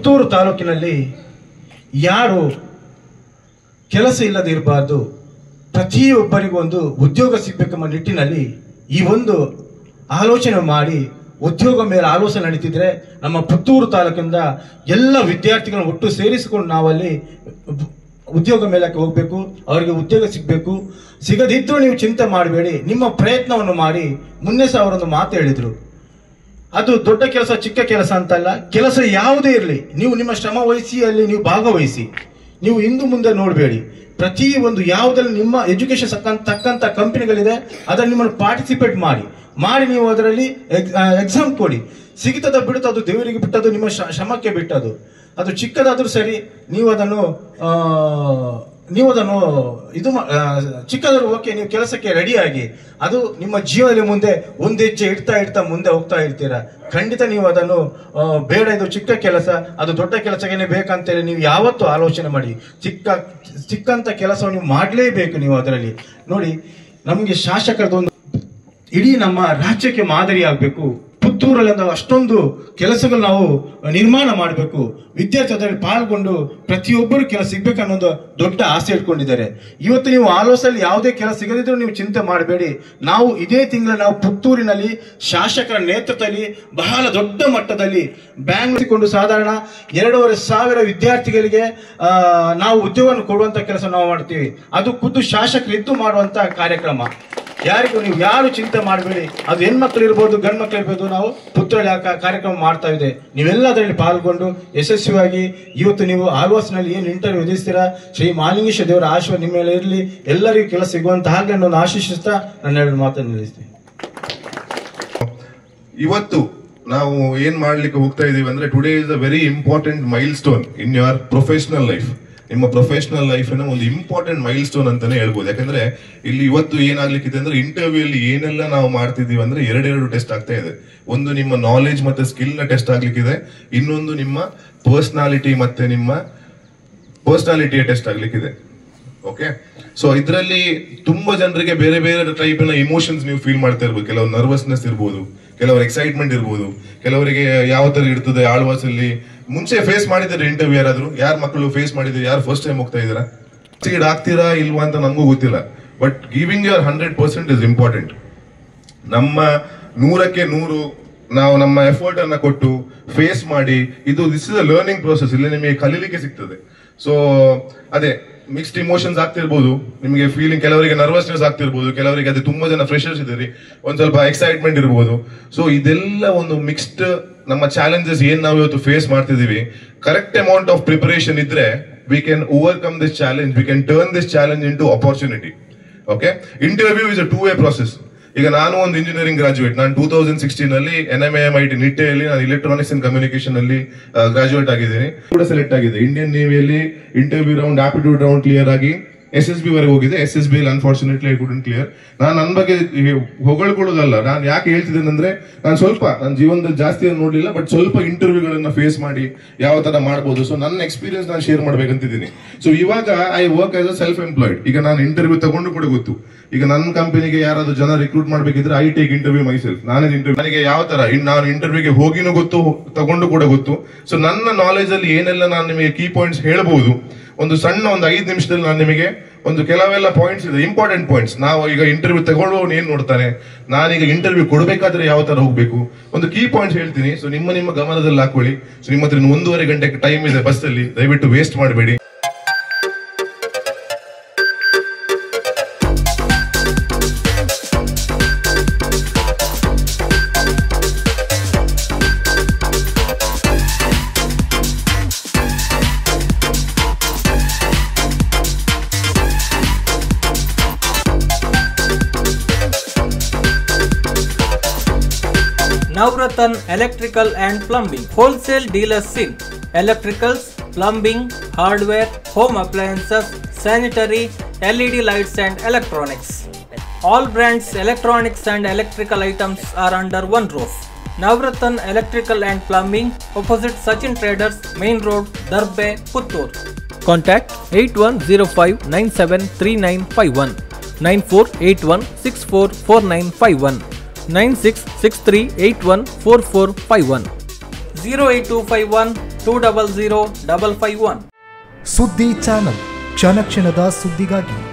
ಪುತ್ತೂರು ತಾಲೂಕಿನಲ್ಲಿ ಯಾರು ಕೆಲಸ ಇಲ್ಲದೆ ಇರಬಾರ್ದು ಪ್ರತಿಯೊಬ್ಬರಿಗೂ ಒಂದು ಉದ್ಯೋಗ ಸಿಗಬೇಕೆಂಬ ನಿಟ್ಟಿನಲ್ಲಿ ಈ ಒಂದು ಆಲೋಚನೆ ಮಾಡಿ ಉದ್ಯೋಗ ಮೇಲೆ ಆಲೋಚನೆ ನಡೀತಿದ್ರೆ ನಮ್ಮ ಪುತ್ತೂರು ತಾಲೂಕಿಂದ ಎಲ್ಲ ವಿದ್ಯಾರ್ಥಿಗಳನ್ನ ಒಟ್ಟು ಸೇರಿಸಿಕೊಂಡು ನಾವಲ್ಲಿ ಉದ್ಯೋಗ ಮೇಲಕ್ಕೆ ಹೋಗಬೇಕು ಅವರಿಗೆ ಉದ್ಯೋಗ ಸಿಗಬೇಕು ಸಿಗದಿದ್ದರೂ ನೀವು ಚಿಂತೆ ಮಾಡಬೇಡಿ ನಿಮ್ಮ ಪ್ರಯತ್ನವನ್ನು ಮಾಡಿ ಮುನ್ನೆ ಸಹ ಅವರೊಂದು ಮಾತು ಹೇಳಿದ್ರು ಅದು ದೊಡ್ಡ ಕೆಲಸ ಚಿಕ್ಕ ಕೆಲಸ ಅಂತಲ್ಲ ಕೆಲಸ ಯಾವುದೇ ಇರಲಿ ನೀವು ನಿಮ್ಮ ಶ್ರಮ ವಹಿಸಿ ಅಲ್ಲಿ ನೀವು ಭಾಗವಹಿಸಿ ನೀವು ಇಂದು ಮುಂದೆ ನೋಡಬೇಡಿ ಪ್ರತಿ ಒಂದು ಯಾವುದ್ರಲ್ಲಿ ನಿಮ್ಮ ಎಜುಕೇಶನ್ ತಕ್ಕಂತ ಕಂಪನಿಗಳಿದೆ ಅದರಲ್ಲಿ ನಿಮ್ಮನ್ನು ಪಾರ್ಟಿಸಿಪೇಟ್ ಮಾಡಿ ಮಾಡಿ ನೀವು ಅದರಲ್ಲಿ ಎಕ್ಸಾಮ್ ಕೊಡಿ ಸಿಗುತ್ತದ ಬಿಡುತ್ತೋ ಅದು ದೇವರಿಗೆ ಬಿಟ್ಟದ್ದು ನಿಮ್ಮ ಶ್ರ- ಶ್ರಮಕ್ಕೆ ಬಿಟ್ಟದ್ದು ಅದು ಚಿಕ್ಕದಾದ್ರೂ ಸರಿ ನೀವು ಅದನ್ನು ಆ, ನೀವು ಅದನ್ನು ಇದು ಮಾ- ಆ, ಚಿಕ್ಕದಾದ್ರೂ ಓಕೆ ನೀವು ಕೆಲಸಕ್ಕೆ ರೆಡಿಯಾಗಿ ಅದು ನಿಮ್ಮ ಜೀವನದಲ್ಲಿ ಮುಂದೆ ಒಂದು ಹೆಜ್ಜೆ ಇಡ್ತಾ ಇಡ್ತಾ ಮುಂದೆ ಹೋಗ್ತಾ ಇರ್ತೀರಾ ಖಂಡಿತ ನೀವು ಅದನ್ನು ಆ, ಬೇಡ ಇದು ಚಿಕ್ಕ ಕೆಲಸ ಅದು ದೊಡ್ಡ ಕೆಲಸಕ್ಕೆ ಬೇಕಂತೇಳಿ ನೀವು ಯಾವತ್ತೂ ಆಲೋಚನೆ ಮಾಡಿ ಚಿಕ್ಕ ಚಿಕ್ಕಂತ ಕೆಲಸವನ್ನು ನೀವು ಮಾಡಲೇಬೇಕು ನೀವು ಅದರಲ್ಲಿ ನೋಡಿ ನಮಗೆ ಶಾಸಕರದೊಂದು ಇಡೀ ನಮ್ಮ ರಾಜ್ಯಕ್ಕೆ ಮಾದರಿ ಆಗಬೇಕು ಪುತ್ತೂರಲ್ಲಿ ಒಂದು ಅಷ್ಟೊಂದು ಕೆಲಸಗಳು ನಾವು ನಿರ್ಮಾಣ ಮಾಡಬೇಕು ವಿದ್ಯಾರ್ಥಿ ಅದರಲ್ಲಿ ಪಾಲ್ಗೊಂಡು ಪ್ರತಿಯೊಬ್ಬರು ಕೆಲಸ ಸಿಗ್ಬೇಕು ಅನ್ನೋದು ದೊಡ್ಡ ಆಸೆ ಇಟ್ಕೊಂಡಿದ್ದಾರೆ ಇವತ್ತು ನೀವು ಆಲೋಚನೆ ಯಾವುದೇ ಕೆಲಸ ಸಿಗದಿದ್ರೂ ನೀವು ಚಿಂತೆ ಮಾಡಬೇಡಿ ನಾವು ಇದೇ ತಿಂಗಳ ನಾವು ಪುತ್ತೂರಿನಲ್ಲಿ ಶಾಸಕರ ನೇತೃತ್ವದಲ್ಲಿ ಬಹಳ ದೊಡ್ಡ ಮಟ್ಟದಲ್ಲಿ ಬ್ಯಾಂಕ್ ಸಾಧಾರಣ ಎರಡೂವರೆ ಸಾವಿರ ವಿದ್ಯಾರ್ಥಿಗಳಿಗೆ ಆ, ನಾವು ಉದ್ಯೋಗವನ್ನು ಕೊಡುವಂತ ಕೆಲಸ ನಾವು ಮಾಡ್ತೀವಿ ಅದು ಖುದ್ದು ಶಾಸಕರು ಇದ್ದು ಮಾಡುವಂತ ಕಾರ್ಯಕ್ರಮ ಯಾರಿಗೂ ನೀವು ಯಾರು ಚಿಂತೆ ಮಾಡಬೇಡಿ ಅದು ಹೆಣ್ಮಕ್ಳು ಇರ್ಬೋದು ಗಂಡು ಮಕ್ಳು ಇರ್ಬೋದು ನಾವು ಪುತ್ರಲ್ಲಿ ಆ ಕಾ- ಕಾರ್ಯಕ್ರಮ ಮಾಡ್ತಾ ಇದೆ ನೀವೆಲ್ಲ ಅದರಲ್ಲಿ ಪಾಲ್ಗೊಂಡು ಯಶಸ್ವಿಯಾಗಿ ಇವತ್ತು ನೀವು ಆಳ್ವಾಸ್ನಲ್ಲಿ ಏನು ಇಂಟರ್ವ್ಯೂ ವಿಧಿಸ್ತೀರಾ ಶ್ರೀ ಮಾಲಿಂಗೇಶ ದೇವರ ಆಶೀರ್ವಾದ ನಿಮ್ಮ ಮೇಲೆ ಇರಲಿ ಎಲ್ಲರಿಗೂ ಕೆಲಸ ಸಿಗುವಂತ ಹಾಗೆ ನಾನು ಆಶಿಸುತ್ತಾ ನನ್ನ ಎರಡು ಮಾತನ್ನು ನಿಲ್ಲಿಸ್ತೀನಿ ಇವತ್ತು ನಾವು ಏನ್ ಮಾಡ್ಲಿಕ್ಕೆ ಹೋಗ್ತಾ ಇದೀವಿ ಅಂದ್ರೆ today is a very important milestone in your professional life ನಿಮ್ಮ ಪ್ರೊಫೆಷನಲ್ ಲೈಫಿನ ಒಂದು ಇಂಪಾರ್ಟೆಂಟ್ ಮೈಲ್ ಸ್ಟೋನ್ ಅಂತಾನೆ ಹೇಳ್ಬೋದು ಯಾಕಂದ್ರೆ ಇಲ್ಲಿ ಇವತ್ತು ಏನಾಗ್ಲಿಕ್ಕಿದೆ ಅಂದ್ರೆ ಇಂಟರ್ವ್ಯೂ ಅಲ್ಲಿ ಏನೆಲ್ಲ ನಾವು ಮಾಡ್ತಿದೀವಿ ಅಂದ್ರೆ ಎರಡೆರಡು ಟೆಸ್ಟ್ ಆಗ್ತಾ ಇದೆ ಒಂದು ನಿಮ್ಮ ನಾಲೆಜ್ ಮತ್ತೆ ಸ್ಕಿಲ್ ನ ಟೆಸ್ಟ್ ಆಗ್ಲಿಕ್ಕಿದೆ ಇನ್ನೊಂದು ನಿಮ್ಮ ಪರ್ಸನಾಲಿಟಿ ಮತ್ತೆ ನಿಮ್ಮ ಪರ್ಸನಾಲಿಟಿಯ ಟೆಸ್ಟ್ ಆಗ್ಲಿಕ್ಕಿದೆ ಓಕೆ ಸೊ ಇದರಲ್ಲಿ ತುಂಬಾ ಜನರಿಗೆ ಬೇರೆ ಬೇರೆ ಟೈಪಿನ ಇಮೋಷನ್ಸ್ ನೀವು ಫೀಲ್ ಮಾಡ್ತಾ ಇರ್ಬೋದು ಕೆಲವು ನರ್ವಸ್ನೆಸ್ ಇರ್ಬೋದು ಕೆಲವರು ಎಕ್ಸೈಟ್ಮೆಂಟ್ ಇರ್ಬೋದು ಕೆಲವರಿಗೆ ಯಾವ ತರ ಇರ್ತದೆ ಆಳ್ವಾಸಲ್ಲಿ ಮುಂಚೆ ಫೇಸ್ ಮಾಡಿದ್ದಾರೆ ಇಂಟರ್ವ್ಯೂ ಯಾರಾದ್ರು ಯಾರ ಮಕ್ಕಳು ಫೇಸ್ ಮಾಡಿದ್ರೆ ಯಾರು ಫಸ್ಟ್ ಟೈಮ್ ಹೋಗ್ತಾ ಇದ್ದೀರಾ ಸೀಡ್ ಆಗ್ತೀರಾ ಇಲ್ವಾ ಅಂತ ನಮಗೂ ಗೊತ್ತಿಲ್ಲ but giving your hundred percent is important ನಮ್ಮ ನೂರಕ್ಕೆ ನೂರು ನಾವು ನಮ್ಮ ಎಫರ್ಟ್ ಅನ್ನ ಕೊಟ್ಟು ಫೇಸ್ ಮಾಡಿ ಇದು this is a learning process ಇಲ್ಲಿ ನಿಮಗೆ ಕಲೀಲಿಕ್ಕೆ ಸಿಗ್ತದೆ ಸೊ ಅದೇ ಮಿಕ್ಸ್ಡ್ ಇಮೋಷನ್ಸ್ ಆಗ್ತಿರ್ಬೋದು ನಿಮಗೆ ಫೀಲಿಂಗ್ ಕೆಲವರಿಗೆ ನರ್ವಸ್ನೆಸ್ ಆಗ್ತಿರ್ಬೋದು ಕೆಲವರಿಗೆ ಅದೇ ತುಂಬಾ ಜನ ಫ್ರೆಶರ್ಸ್ ಇದ್ದೀರಿ ಒಂದ್ ಸ್ವಲ್ಪ ಎಕ್ಸೈಟ್ಮೆಂಟ್ ಇರ್ಬೋದು ಸೊ ಇದೆಲ್ಲ ಒಂದು ಮಿಕ್ಸ್ಡ್ ನಮ್ಮ ಚಾಲೆಂಜಸ್ ಏನ್ ನಾವು ಇವತ್ತು ಫೇಸ್ ಮಾಡ್ತಿದೀವಿ ಕರೆಕ್ಟ್ ಅಮೌಂಟ್ ಆಫ್ ಪ್ರಿಪರೇಷನ್ ಇದ್ರೆ we can overcome this challenge we can turn this challenge into opportunity okay interview is a two way process ಈಗ ನಾನು ಒಂದು ಇಂಜಿನಿಯರಿಂಗ್ ಗ್ರಾಜುಯೇಟ್ ನಾನು ಟೂ ತೌಸಂಡ್ ಸಿಕ್ಸ್ಟೀನ್ ಅಲ್ಲಿ N M M I T ನಿಟ್ಟೆಯಲ್ಲಿ ನಾನು electronics and communication ಅಲ್ಲಿ graduate ಆಗಿದ್ದೀನಿ ಕೂಡ ಸೆಲೆಕ್ಟ್ ಆಗಿದೆ ಇಂಡಿಯನ್ ನೇವಿಯಲ್ಲಿ interview round aptitude round clear ಆಗಿ ಎಸ್ ಎಸ್ ಬಿ ವರೆಗೆ ಹೋಗಿದೆ S S B unfortunately I couldn't clear ನಾನು ನನ್ನ ಬಗ್ಗೆ ಹೊಗಳ್ಕೊಳ್ಳೋದಲ್ಲ ನಾನು ಯಾಕೆ ಹೇಳ್ತಿದ್ದೇನೆ ಅಂದ್ರೆ ನಾನು ಸ್ವಲ್ಪ ನನ್ನ ಜೀವನದಲ್ಲಿ ಜಾಸ್ತಿ ಏನು ನೋಡ್ಲಿಲ್ಲ ಬಟ್ ಸ್ವಲ್ಪ ಇಂಟರ್ವ್ಯೂಗಳನ್ನ ಫೇಸ್ ಮಾಡಿ ಯಾವ ತರ ಮಾಡ್ಬೋದು ಸೊ ನನ್ನ ಎಕ್ಸ್ಪೀರಿಯನ್ಸ್ ನಾನು ಶೇರ್ ಮಾಡ್ಬೇಕಂತಿದ್ದೀನಿ ಸೊ ಇವಾಗ I work as a self employed ಈಗ ನಾನು ಇಂಟರ್ವ್ಯೂ ತಗೊಂಡು ಕೂಡ ಗೊತ್ತು ಈಗ ನನ್ನ ಕಂಪನಿಗೆ ಯಾರಾದ್ರೂ ಜನ ರಿಕ್ರೂಟ್ ಮಾಡ್ಬೇಕಿದ್ರೆ I take interview myself ನಾನೇ ಇಂಟರ್ವ್ಯೂ ನನಗೆ ಯಾವ ತರ ಇನ್ ನಾನು ಇಂಟರ್ವ್ಯೂಗೆ ಹೋಗಿನೂ ಗೊತ್ತು ತಗೊಂಡು ಕೂಡ ಗೊತ್ತು ಸೊ ನನ್ನ ನಾಲೆಜ್ ಅಲ್ಲಿ ಏನೆಲ್ಲ ನಾನು ನಿಮಗೆ ಕೀ ಪಾಯಿಂಟ್ಸ್ ಹೇಳ್ಬಹುದು ಒಂದು ಸಣ್ಣ ಒಂದು ಐದು ನಿಮಿಷದಲ್ಲಿ ನಾನು ನಿಮಗೆ ಒಂದು ಕೆಲವೆಲ್ಲ ಪಾಯಿಂಟ್ಸ್ ಇದೆ ಇಂಪಾರ್ಟೆಂಟ್ ಪಾಯಿಂಟ್ಸ್ ನಾವು ಈಗ ಇಂಟರ್ವ್ಯೂ ತಗೊಳ್ಳುವವನು ಏನ್ ನೋಡ್ತಾನೆ ನಾನೀಗ ಇಂಟರ್ವ್ಯೂ ಕೊಡಬೇಕಾದ್ರೆ ಯಾವ ತರ ಹೋಗ್ಬೇಕು ಒಂದು ಕೀ ಪಾಯಿಂಟ್ಸ್ ಹೇಳ್ತೀನಿ ಸೊ ನಿಮ್ಮ ನಿಮ್ಮ ಗಮನದಲ್ಲಿ ಹಾಕೊಳ್ಳಿ ಸೊ ನಿಮ್ಮ ಹತ್ರ ಇನ್ನು ಒಂದೂವರೆ ಗಂಟೆ ಟೈಮ್ ಇದೆ ಬಸ್ ಅಲ್ಲಿ ದಯವಿಟ್ಟು ವೇಸ್ಟ್ ಮಾಡಬೇಡಿ Navratan Electrical and Plumbing Wholesale Dealers in Electricals, Plumbing, Hardware, Home Appliances, Sanitary, LED lights and Electronics. All brands electronics and electrical items are under one roof. Navratan Electrical and Plumbing opposite Sachin Traders Main Road Darbe Puttur. Contact 8105973951 9481644951 9663814451 zero eight two five one two double zero double five one ಸುದ್ದಿ channel ಕ್ಷಣ ಕ್ಷಣದ ಸುದ್ದಿಗಾಗಿ